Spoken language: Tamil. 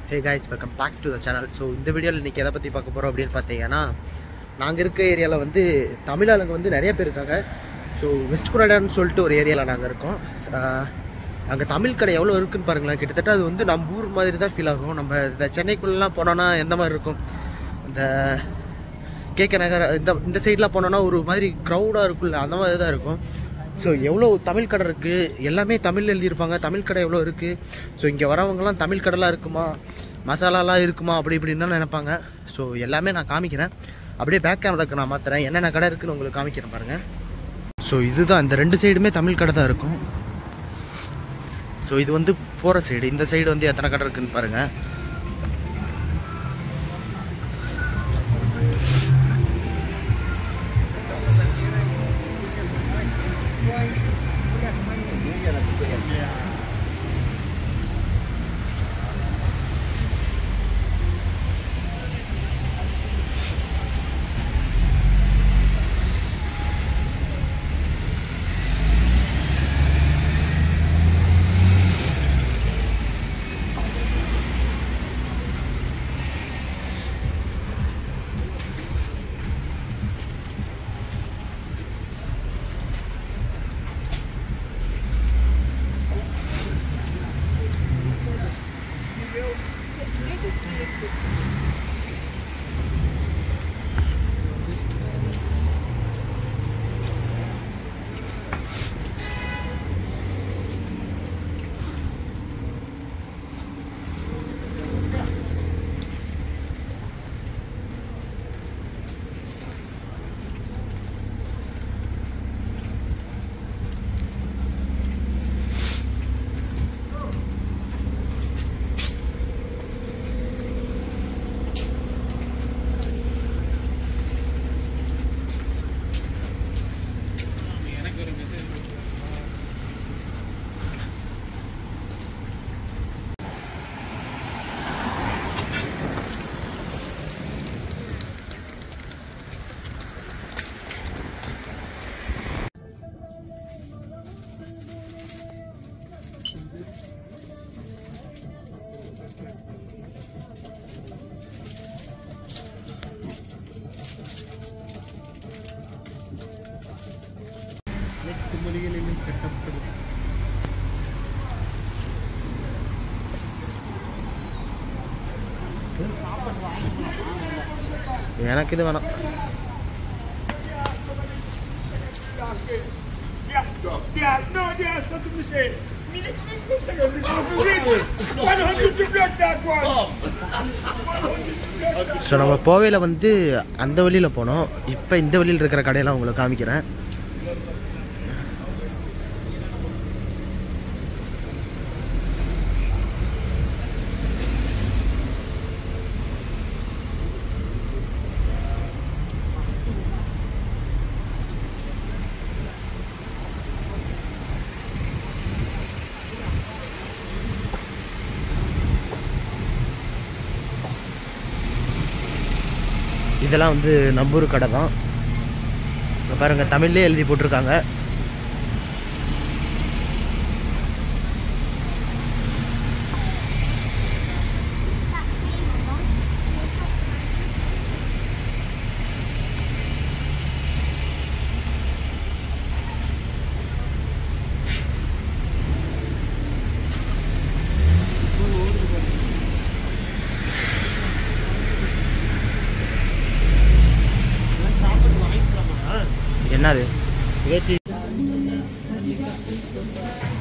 Hey guys welcome back to the channel so இந்த வீடியோவில் இன்றைக்கி எதை பற்றி பார்க்க போகிறோம் அப்படின்னு பார்த்தீங்கன்னா நாங்கள் இருக்க ஏரியாவில் வந்து தமிழ் ஆளுங்க வந்து நிறைய பேர் இருக்காங்க ஸோ வெஸ்ட் குராடான்னு சொல்லிட்டு ஒரு ஏரியாவில் நாங்கள் இருக்கோம் அங்கே தமிழ் கடை எவ்வளோ இருக்குன்னு பாருங்களேன் கிட்டத்தட்ட அது வந்து நம்ம ஊர் மாதிரி தான் ஃபீல் ஆகும் நம்ம இந்த சென்னைக்குள்ளெலாம் போனோன்னா எந்த மாதிரி இருக்கும் இந்த கேகே நகர் இந்த இந்த சைட்லாம் போனோன்னா ஒரு மாதிரி க்ரௌடாக இருக்கும்ல அந்த மாதிரி தான் இருக்கும் ஸோ எவ்வளோ தமிழ் கடை இருக்குது எல்லாமே தமிழ் எழுதியிருப்பாங்க தமிழ் கடை எவ்வளோ இருக்குது ஸோ இங்கே வரவங்கலாம் தமிழ் கடைலாம் இருக்குமா மசாலாலாம் இருக்குமா அப்படி இப்படின்னு தான் நினைப்பாங்க ஸோ எல்லாமே நான் காமிக்கிறேன் அப்படியே பேக் கேமராக்கு நான் மாற்றுறேன் என்னென்ன கடை இருக்குன்னு உங்களுக்கு காமிக்கிறேன் பாருங்கள் ஸோ இதுதான் இந்த ரெண்டு சைடுமே தமிழ் கடை தான் இருக்கும் ஸோ இது வந்து போகிற சைடு இந்த சைடு வந்து எத்தனை கடை இருக்குன்னு பாருங்கள் அனைத்து மொழிகளிலும் கட்டப்படும் எனக்கு இது வேணாம் Yeah, no, yeah, something to say. Me, they come and go say, "Oh, we go for real." 100 to block that one. So நம்ம போவையில் வந்து அந்த வழியில் போனோம் இப்போ இந்த வழியில் இருக்கிற கடையெல்லாம் உங்களுக்கு காமிக்கிறேன் இதெல்லாம் வந்து நம்பூர் கடை தான் இங்க பாருங்க தமிழ்லேயே எழுதி போட்டிருக்காங்க என்னது